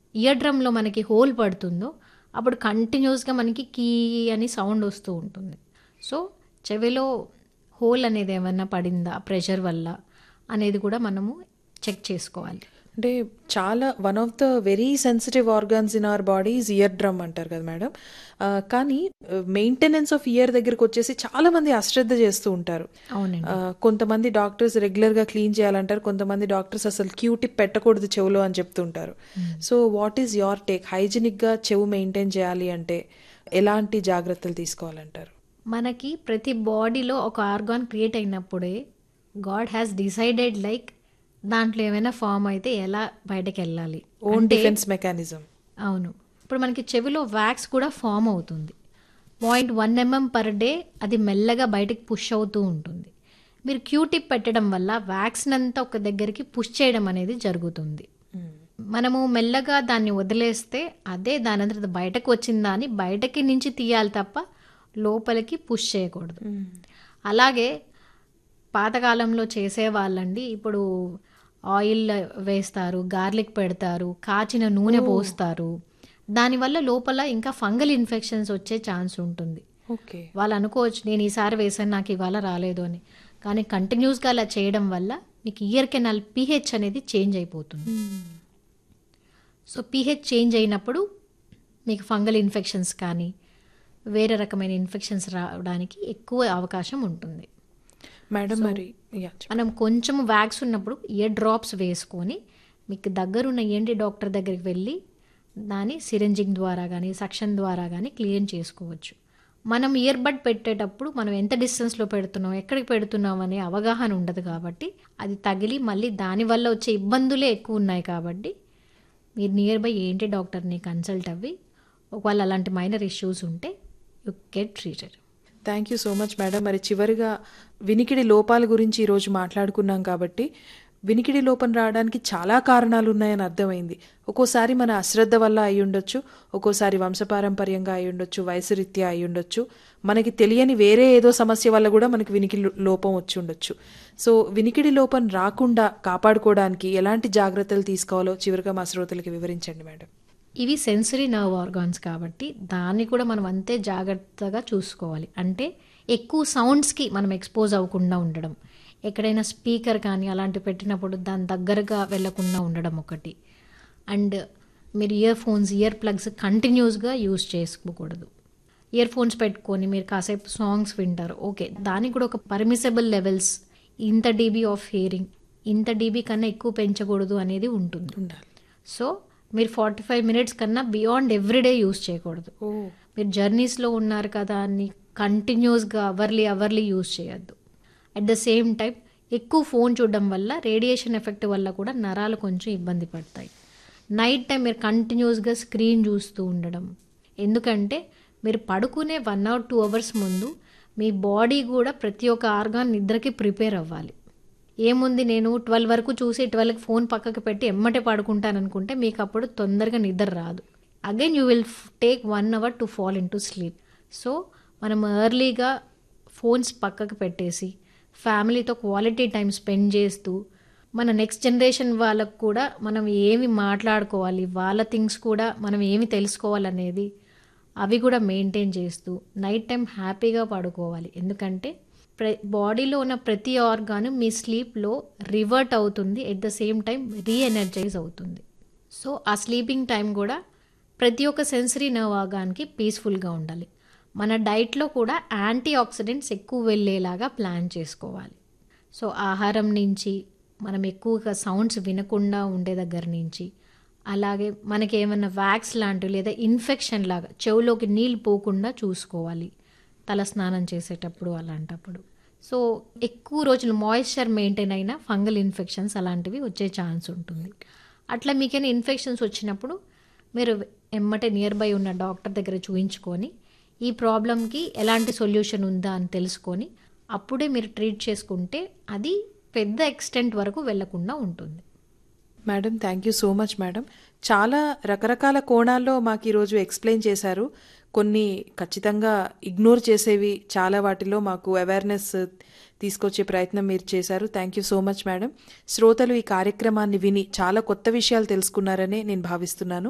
year డ్రమ్లో మనకి whole పడుతుందో అప్పుడు కంటిన్యూస్గా మనకి కీ అని సౌండ్ వస్తూ ఉంటుంది సో చెవిలో హోల్ అనేది ఏమన్నా పడిందా ప్రెషర్ వల్ల అనేది కూడా మనము చెక్ చేసుకోవాలి అంటే చాలా one of the very sensitive organs in our body is ear drum అంటారు కదా మేడం ఆ, కానీ మెయింటెనెన్స్ ఆఫ్ ఇయర్ దగ్గరకు వచ్చేసి చాలా మంది అశ్రద్ధ చేస్తూ ఉంటారు అవునండి ఆ, కొంతమంది డాక్టర్స్ రెగ్యులర్గా క్లీన్ చేయాలంటారు కొంతమంది డాక్టర్స్ అసలు క్యూ టిప్ పెట్టకూడదు చెవులో అని చెప్తుంటారు so what is your take హైజీనిక్గా చెవు మెయింటైన్ చేయాలి అంటే ఎలాంటి జాగ్రత్తలు తీసుకోవాలంటారు మనకి ప్రతి బాడీలో ఒక ఆర్గాన్ క్రియేట్ అయినప్పుడే గాడ్ హ్యాస్ డిసైడెడ్ లైక్ దాంట్లో ఏమైనా ఫామ్ అయితే ఎలా బయటకు వెళ్ళాలి ఓన్ డిఫెన్స్ మెకానిజం అవును ఇప్పుడు మనకి చెవిలో వ్యాక్స్ కూడా ఫామ్ అవుతుంది point one mm per day అది మెల్లగా బయటకు పుష్ అవుతూ ఉంటుంది మీరు క్యూటిప్ పెట్టడం వల్ల వ్యాక్స్ అంతా ఒక దగ్గరికి పుష్ చేయడం అనేది జరుగుతుంది మనము మెల్లగా దాన్ని వదిలేస్తే అదే దాని అంతా బయటకు వచ్చిందా అని బయటకి నుంచి తీయాలి తప్ప లోపలికి పుష్ చేయకూడదు అలాగే పాతకాలంలో చేసేవాళ్ళండి ఇప్పుడు ఆయిల్ వేస్తారు గార్లిక్ పెడతారు కాచిన నూనె పోస్తారు దానివల్ల లోపల ఇంకా ఫంగల్ ఇన్ఫెక్షన్స్ వచ్చే ఛాన్స్ ఉంటుంది ఓకే వాళ్ళు అనుకోవచ్చు నేను ఈసారి వేసాను నాకు ఇవాళ రాలేదు అని కానీ కంటిన్యూస్గా అలా చేయడం వల్ల మీకు ఇయర్ కెనాల్ పీహెచ్ అనేది చేంజ్ అయిపోతుంది సో పీహెచ్ చేంజ్ అయినప్పుడు మీకు ఫంగల్ ఇన్ఫెక్షన్స్ కానీ వేరే రకమైన ఇన్ఫెక్షన్స్ రావడానికి ఎక్కువ అవకాశం ఉంటుంది మేడం మరి యా మనం కొంచెం వ్యాక్స్ ఉన్నప్పుడు ఇయర్ డ్రాప్స్ వేసుకొని మీకు దగ్గరున్న ఏంటి డాక్టర్ దగ్గరికి వెళ్ళి దాన్ని సిరంజింగ్ ద్వారా కానీ సక్షన్ ద్వారా కానీ క్లీన్ చేసుకోవచ్చు మనం ఇయర్ బడ్ పెట్టేటప్పుడు మనం ఎంత డిస్టెన్స్లో పెడుతున్నాం ఎక్కడికి పెడుతున్నాం అనే అవగాహన ఉండదు కాబట్టి అది తగిలి మళ్ళీ దానివల్ల వచ్చే ఇబ్బందులే ఎక్కువ ఉన్నాయి కాబట్టి మీరు నియర్ బై ఏంటి డాక్టర్ని కన్సల్ట్ అవ్వి ఒకవేళ అలాంటి మైనర్ ఇష్యూస్ ఉంటే you get treated thank you so much madam మరి చివరిగా వినికిడి లోపాల గురించి ఈరోజు మాట్లాడుకున్నాం కాబట్టి వినికిడి లోపం రావడానికి చాలా కారణాలు ఉన్నాయని అర్థమైంది ఒక్కోసారి మన అశ్రద్ధ వల్ల అయి ఉండొచ్చు ఒక్కోసారి వంశపారంపర్యంగా అయి ఉండొచ్చు వయసు రీత్యా అయి ఉండొచ్చు మనకి తెలియని వేరే ఏదో సమస్య వల్ల కూడా మనకి వినికిడి లో- లోపం వచ్చి ఉండొచ్చు సో వినికిడి లోపం రాకుండా కాపాడుకోవడానికి ఎలాంటి జాగ్రత్తలు తీసుకోవాలో చివరిగా మా శ్రోతలకి వివరించండి మేడం ఇవి సెన్సరీ నర్వ్ ఆర్గాన్స్ కాబట్టి దాన్ని కూడా మనం అంతే జాగ్రత్తగా చూసుకోవాలి అంటే ఎక్కువ సౌండ్స్కి మనం ఎక్స్పోజ్ అవ్వకుండా ఉండడం ఎక్కడైనా స్పీకర్ కానీ అలాంటివి పెట్టినప్పుడు దాని దగ్గరగా వెళ్లకుండా ఉండడం ఒకటి అండ్ మీరు ఇయర్ ఫోన్స్ ఇయర్ ప్లగ్స్ కంటిన్యూస్గా యూజ్ చేసుకోకూడదు ఇయర్ ఫోన్స్ పెట్టుకొని మీరు కాసేపు సాంగ్స్ వింటారు ఓకే దానికి కూడా ఒక పర్మిసబుల్ లెవెల్స్ ఇంత డీబీ ఆఫ్ హియరింగ్ ఇంత డీబీ కన్నా ఎక్కువ పెంచకూడదు అనేది ఉంటుంది ఉండాలి సో మీరు ఫార్టీ ఫైవ్ మినిట్స్ కన్నా బియాండ్ ఎవ్రీడే యూస్ చేయకూడదు ఓ మీరు జర్నీస్లో ఉన్నారు కదా అని కంటిన్యూస్గా అవర్లీ అవర్లీ యూస్ చేయొద్దు అట్ ద సేమ్ టైం ఎక్కువ ఫోన్ చూడడం వల్ల రేడియేషన్ ఎఫెక్ట్ వల్ల కూడా నరాలు కొంచెం ఇబ్బంది పడతాయి నైట్ టైం మీరు కంటిన్యూస్గా స్క్రీన్ చూస్తూ ఉండడం ఎందుకంటే మీరు పడుకునే వన్ అవర్ టూ అవర్స్ ముందు మీ బాడీ కూడా ప్రతి ఒక్క ఆర్గాన్ నిద్రకి ప్రిపేర్ అవ్వాలి ఏముంది నేను ట్వెల్వ్ వరకు చూసి ట్వెల్వ్కి ఫోన్ పక్కకు పెట్టి ఎమ్మటే పడుకుంటాను అనుకుంటే మీకు అప్పుడు తొందరగా నిద్ర రాదు again you will take one hour to fall in to sleep so మనం ఎర్లీగా ఫోన్స్ పక్కకు పెట్టేసి ఫ్యామిలీతో క్వాలిటీ టైం స్పెండ్ చేస్తూ మన నెక్స్ట్ జనరేషన్ వాళ్ళకు కూడా మనం ఏమి మాట్లాడుకోవాలి వాళ్ళ థింగ్స్ కూడా మనం ఏమి తెలుసుకోవాలనేది అవి కూడా మెయింటైన్ చేస్తూ నైట్ టైం హ్యాపీగా పడుకోవాలి ఎందుకంటే ప్ర బాడీలో ఉన్న ప్రతి ఆర్గాన్ మీ స్లీప్లో రివర్ట్ అవుతుంది at the same time reenergize అవుతుంది సో ఆ స్లీపింగ్ టైం కూడా ప్రతి ఒక్క సెన్సరీ నర్వ్ ఆర్గాన్కి పీస్ఫుల్గా ఉండాలి మన డైట్లో కూడా యాంటీ ఆక్సిడెంట్స్ ఎక్కువ వెళ్ళేలాగా ప్లాన్ చేసుకోవాలి సో ఆహారం నుంచి మనం ఎక్కువగా సౌండ్స్ వినకుండా ఉండే దగ్గర నుంచి అలాగే మనకి ఏమైనా వ్యాక్స్ లాంటివి లేదా ఇన్ఫెక్షన్ లాగా చెవులోకి నీళ్ళు పోకుండా చూసుకోవాలి తల స్నానం చేసేటప్పుడు అలాంటప్పుడు సో ఎక్కువ రోజులు మాయిశ్చర్ మెయింటైన్ అయిన ఫంగల్ ఇన్ఫెక్షన్స్ అలాంటివి వచ్చే ఛాన్స్ ఉంటుంది అట్లా మీకైనా ఇన్ఫెక్షన్స్ వచ్చినప్పుడు మీరు ఎమ్మటే నియర్ బై ఉన్న డాక్టర్ దగ్గర చూయించుకొని ఈ ప్రాబ్లంకి ఎలాంటి సొల్యూషన్ ఉందా అని తెలుసుకొని అప్పుడే మీరు ట్రీట్ చేసుకుంటే అది పెద్ద ఎక్స్టెంట్ వరకు వెళ్లకుండా ఉంటుంది madam thank you so much madam చాలా రకరకాల కోణాల్లో మాకు ఈరోజు ఎక్స్ప్లెయిన్ చేశారు కొన్ని ఖచ్చితంగా ఇగ్నోర్ చేసేవి చాలా వాటిలో మాకు అవేర్నెస్ తీసుకొచ్చే ప్రయత్నం మీరు చేశారు thank you so much madam శ్రోతలు ఈ కార్యక్రమాన్ని విని చాలా కొత్త విషయాలు తెలుసుకున్నారని నేను భావిస్తున్నాను